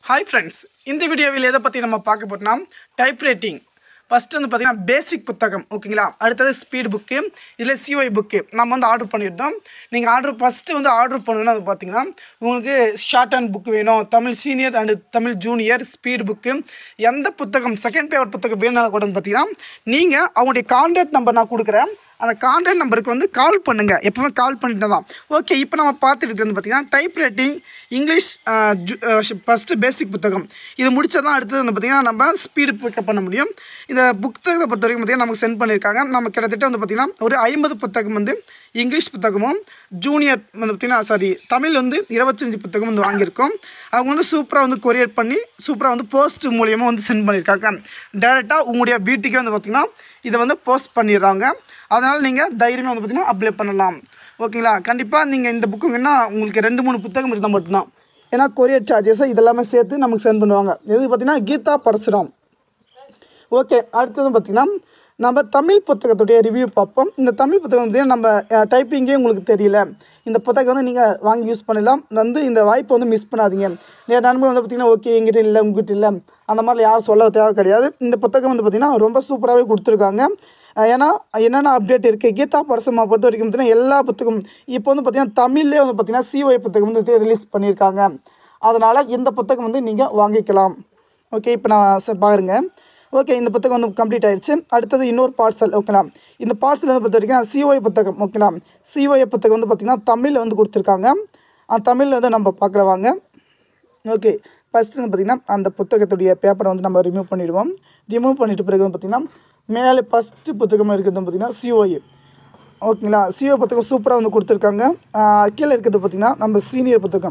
hi friends இந்த வீடியோவில் எதை பற்றி நம்ம பார்க்க போறோம்னா டைப் ரைட்டிங் ஃபஸ்ட்டு வந்து பார்த்தீங்கன்னா பேசிக் புத்தகம் ஓகேங்களா அடுத்தது ஸ்பீட் புக்கு இதில் சிஒய் புக்கு நம்ம வந்து ஆர்டர் பண்ணியிருந்தோம் நீங்கள் ஆர்டர் ஃபஸ்ட்டு வந்து ஆர்டர் பண்ணணும்னா அது பார்த்தீங்கன்னா உங்களுக்கு ஷார்ட் ஹேண்ட் புக் வேணும் Tamil senior and Tamil junior speed book எந்த புத்தகம் செகண்ட் பேப்பர் புத்தகம் வேணும்னா கூட வந்து பார்த்தீங்கன்னா நீங்கள் அவங்களுடைய கான்டாக்ட் நம்பர் நான் கொடுக்குறேன் அந்த கான்டாக்ட் நம்பருக்கு வந்து கால் பண்ணுங்கள் எப்பவுமே கால் பண்ணிட்டு தான் ஓகே இப்போ நம்ம பார்த்துட்டு இருக்கிறது பார்த்தீங்கன்னா type writing English first basic புத்தகம் இது முடிச்சா தான் அடுத்தது வந்து பார்த்திங்கன்னா நம்ம ஸ்பீடு பிக்கப் பண்ண முடியும் இந்த புத்தகத்தை பொறுத்த வரைக்கும் பார்த்திங்கன்னா நமக்கு சென்ட் பண்ணியிருக்காங்க நம்ம கிட்டத்தட்ட வந்து பார்த்திங்கன்னா ஒரு ஐம்பது புத்தகம் வந்து இங்கிலீஷ் புத்தகமும் ஜூனியர் வந்து பார்த்திங்கன்னா சாரி தமிழ் வந்து இருபத்தஞ்சி புத்தகம் வந்து வாங்கியிருக்கோம் அவங்க வந்து சூப்பராக வந்து கொரியர் பண்ணி சூப்பராக வந்து போஸ்ட் மூலியமாக வந்து சென்ட் பண்ணியிருக்காங்க டேரெக்டாக உங்களுடைய வீட்டுக்கே வந்து பார்த்திங்கன்னா இதை வந்து போஸ்ட் பண்ணிடுறாங்க அதனால் நீங்கள் தைரியமாக வந்து பார்த்திங்கன்னா அப்ளை பண்ணலாம் ஓகேங்களா கண்டிப்பாக நீங்கள் இந்த புக்கு வேணா உங்களுக்கு ரெண்டு மூணு புத்தகம் இருந்தால் மட்டும்தான் ஏன்னா கொரியர் சார்ஜஸை இதெல்லாமே சேர்த்து நமக்கு சென்ட் பண்ணுவாங்க எது பார்த்திங்கன்னா கீதா பரசுராம் ஓகே அடுத்தது பார்த்திங்கன்னா நம்ம தமிழ் புத்தகத்துடைய ரிவ்யூ பார்ப்போம் இந்த தமிழ் புத்தகம் வந்து நம்ம டைப்பிங்கே உங்களுக்கு தெரியல இந்த புத்தகம் வந்து நீங்கள் வாங்கி யூஸ் பண்ணலாம் வந்து இந்த வாய்ப்பை வந்து மிஸ் பண்ணாதீங்க நிறைய நண்பர்கள் வந்து பார்த்திங்கன்னா ஓகே எங்கிட்ட இல்லை உங்ககிட்ட இல்லை அந்த மாதிரி யாரும் சொல்ல தேவை கிடையாது இந்த புத்தகம் வந்து பார்த்திங்கன்னா ரொம்ப சூப்பராகவே கொடுத்துருக்காங்க அஹ் ஏன்னா என்னென்ன அப்டேட் இருக்குது கீதா பரசுமா பொறுத்த வரைக்கும் பார்த்தீங்கன்னா எல்லா புத்தகம் இப்போ வந்து பார்த்திங்கன்னா தமிழ்லேயே வந்து பார்த்திங்கன்னா சிஒய் புத்தகம் வந்து ரிலீஸ் பண்ணியிருக்காங்க அதனால் இந்த புத்தகம் வந்து நீங்கள் வாங்கிக்கலாம் ஓகே இப்போ நான் சார் பாருங்க ஓகே இந்த புத்தகம் வந்து கம்ப்ளீட் ஆயிடுச்சு அடுத்தது இன்னொரு பார்சல் ஓகேங்களா இந்த பார்சல் வந்து பொறுத்த வரைக்கும் சிஓஐ புத்தகம் ஓகேங்களா சிஓஐ புத்தகம் வந்து பார்த்திங்கன்னா தமிழில் வந்து கொடுத்துருக்காங்க அந்த தமிழில் வந்து நம்ம பார்க்கல வாங்க ஓகே ஃபஸ்ட்டு வந்து பார்த்திங்கன்னா அந்த புத்தகத்துடைய பேப்பரை வந்து நம்ம ரிமூவ் பண்ணிடுவோம் ரிமூவ் பண்ணிட்ட பிறகு வந்து பார்த்திங்கன்னா மேலே ஃபஸ்ட்டு புத்தகமாக இருக்கிறது பார்த்திங்கன்னா சிஓஐ ஓகேங்களா சிஓ புத்தகம் சூப்பராக வந்து கொடுத்துருக்காங்க ஆஹ் கீழே இருக்கிறது பார்த்திங்கன்னா நம்ம சீனியர் புத்தகம்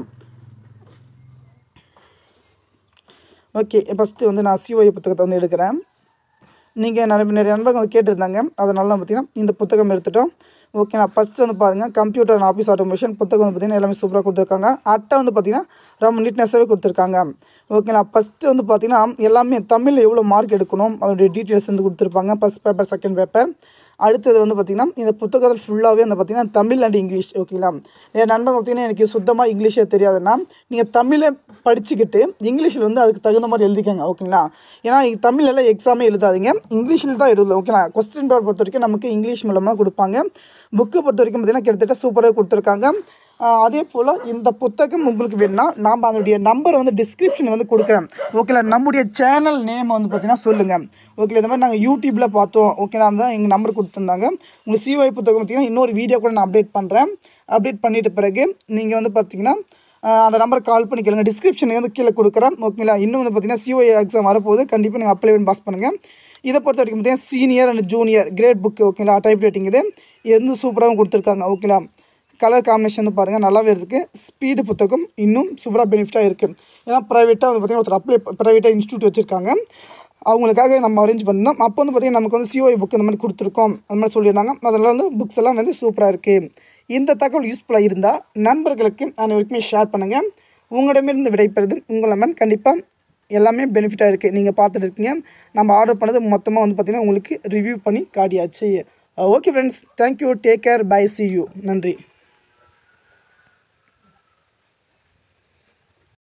ஓகே ஃபஸ்ட்டு வந்து நான் சிஓஐ புத்தகத்தை வந்து எடுக்கிறேன் நீங்கள் நிறைய நிறைய நண்பர்கள் வந்து கேட்டிருந்தாங்க அதனால தான் பார்த்தீங்கன்னா இந்த புத்தகம் எடுத்துட்டோம் ஓகே நான் ஃபஸ்ட்டு வந்து பாருங்கள் கம்ப்யூட்டர் அண்ட் ஆஃபீஸ் ஆட்டோமேஷன் புத்தகம் வந்து பார்த்தீங்கன்னா எல்லாமே சூப்பராக கொடுத்துருக்காங்க அட்டை வந்து பார்த்தீங்கன்னா ரொம்ப நீட்னஸாகவே கொடுத்துருக்காங்க ஓகேங்களா ஃபஸ்ட்டு வந்து பார்த்தீங்கன்னா எல்லாமே தமிழில் எவ்வளோ மார்க் எடுக்கணும் அதோடைய டீட்டெயில்ஸ் வந்து கொடுத்துருப்பாங்க ஃபஸ்ட் பேப்பர் செகண்ட் பேப்பர் அடுத்தது வந்து பார்த்திங்கன்னா இந்த புத்தகத்தில் ஃபுல்லாகவே வந்து பார்த்திங்கன்னா தமிழ் அண்ட் இங்கிலீஷ் ஓகேங்களா என் நண்பன் பார்த்திங்கன்னா எனக்கு சுத்தமாக இங்கிலீஷே தெரியாதுன்னா நீங்கள் தமிழை படிச்சுக்கிட்டு இங்கிலீஷில் வந்து அதுக்கு தகுந்த மாதிரி எழுதிக்கங்க ஓகேங்களா ஏன்னா தமிழ்ல எக்ஸாமே எழுதாதீங்க இங்கிலீஷில் தான் எழுதலாம் ஓகேங்களா கொஸ்டின் பேப்பர் பொறுத்த வரைக்கும் நமக்கு இங்கிலீஷ் மூலமாக கொடுப்பாங்க புக்கு பொறுத்த வரைக்கும் பார்த்திங்கன்னா கிட்டத்தட்ட சூப்பராக கொடுத்துருக்காங்க ஆஹ் அதே போல் இந்த புத்தகம் உங்களுக்கு வேணும்னா நாம் அதனுடைய நம்பரை வந்து டிஸ்கிரிப்ஷன் வந்து கொடுக்குறேன் ஓகேங்களா நம்முடைய சேனல் நேம் வந்து பார்த்தீங்கன்னா சொல்லுங்கள் ஓகே இந்த மாதிரி நாங்கள் யூடியூப்பில் பார்த்தோம் ஓகேங்களா தான் எங்கள் நம்பர் கொடுத்துருந்தாங்க உங்களுக்கு சிஒய் புத்தகம் பார்த்தீங்கன்னா இன்னொரு வீடியோ கூட நான் அப்டேட் பண்ணுறேன் அப்டேட் பண்ணிட்ட பிறகு நீங்கள் வந்து பார்த்தீங்கன்னா ஆஹ் அந்த நம்பருக்கு கால் பண்ணி கேளுங்க டிஸ்கிரிப்ஷன் வந்து கீழே கொடுக்குறேன் ஓகேங்களா இன்னும் வந்து பார்த்தீங்கன்னா சிஓஐ எக்ஸாம் வரப்போகுது கண்டிப்பாக நீங்கள் அப்ளை பண்ணி பாஸ் பண்ணுங்கள் இதை பொறுத்த வரைக்கும் பார்த்தீங்கன்னா senior and junior grade book ஓகேங்களா டைப் ரைட்டிங் இது இது வந்து சூப்பராகவும் கொடுத்துருக்காங்க ஓகேங்களா கலர் காம்பினேஷன் வந்து பாருங்கள் நல்லாவே இருக்குது ஸ்பீடு புத்தகம் இன்னும் சூப்பராக பெனிஃபிட்டாக இருக்குது ஏன்னா ப்ரைவேட்டாக வந்து பார்த்திங்கன்னா ஒருத்தர் அப்ளை ப்ரைவேட்டாக இன்ஸ்டியூட் வச்சுருக்காங்க அவங்களுக்காக நம்ம அரேஞ்ச் பண்ணோம் அப்போ வந்து பார்த்திங்கன்னா நமக்கு வந்து சிஓஐ புக் இந்த மாதிரி கொடுத்துருக்கோம் அந்த மாதிரி சொல்லியிருந்தாங்க அதனால் வந்து புக்ஸ் எல்லாம் வந்து சூப்பராக இருக்குது இந்த தகவல் யூஸ்ஃபுல்லாக இருந்தால் நண்பர்களுக்கு அனைவருக்குமே ஷேர் பண்ணுங்கள் உங்களிடமிருந்து விடைபெறுது உங்கள் நம்பன் கண்டிப்பாக எல்லாமே பெனிஃபிட்டாக இருக்குது நீங்கள் பார்த்துட்டு இருக்கீங்க நம்ம ஆர்டர் பண்ணது மொத்தமாக வந்து பார்த்திங்கன்னா உங்களுக்கு ரிவ்யூ பண்ணி காட்டியாச்சு okay friends thank you take care bye see you நன்றி